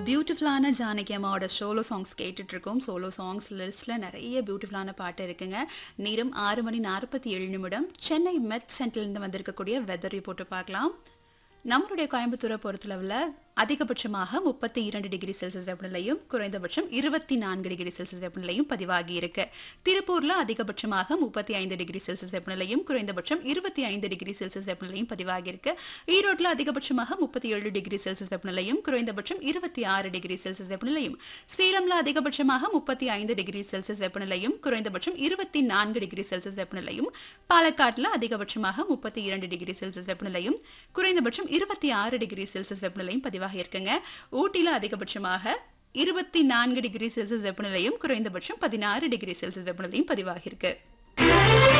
பியூட்டிஃபுல்லான ஜானகி அம்மாவோட solo songs கேட்டுட்டு இருக்கோம் சோலோ சாங்ஸ் லிஸ்ட்ல நிறைய பியூட்டிஃபுல்லான பாட்டு இருக்குங்க நேரம் ஆறு மணி நாற்பத்தி ஏழு நிமிடம் சென்னை மெட் சென்டர்லேருந்து வந்திருக்கக்கூடிய வெதர் ரிப்போர்ட்டை பார்க்கலாம் நம்மளுடைய கோயம்புத்தூரை பொறுத்தளவில் அதிகபட்சமாக முப்பத்தி இரண்டு டிகிரி செல்சியஸ் வெப்பநிலையும் குறைந்தபட்சம் இருபத்தி நான்கு டிகிரி செல்சியஸ் வெப்பநிலையும் பதிவாகி இருக்கு திருப்பூர்ல அதிகபட்சமாக முப்பத்தி ஐந்து டிகிரி செல்சியஸ் வெப்பநிலையும் குறைந்தபட்சம் இருபத்தி ஐந்து டிகிரி செல்சியஸ் வெப்பநிலையும் பதிவாகி இருக்கு ஈரோட்டில் அதிகபட்சமாக முப்பத்தி ஏழு டிகிரி செல்சியஸ் வெப்பநிலையும் குறைந்தபட்சம் இருபத்தி ஆறு டிகிரி செல்சியஸ் வெப்பநிலையும் சேலம்ல அதிகபட்சமாக முப்பத்தி ஐந்து டிகிரி செல்சியஸ் வெப்பநிலையும் குறைந்தபட்சம் இருபத்தி நான்கு டிகிரி செல்சியஸ் வெப்பநிலையும் பாலக்காட்டில் அதிகபட்சமாக முப்பத்தி இரண்டு டிகிரி செல்சியஸ் வெப்பநிலையும் குறைந்தபட்சம் இருபத்தி ஆறு டிகிரி செல்சியஸ் வெப்பநிலையும் பதிவாகி இருக்குங்க ஊட்டியில் அதிகபட்சமாக இருபத்தி நான்கு டிகிரி செல்சியஸ் வெப்பநிலையும் குறைந்தபட்சம் பதினாறு டிகிரி செல்சியஸ் வெப்பநிலையும் பதிவாகி இருக்கு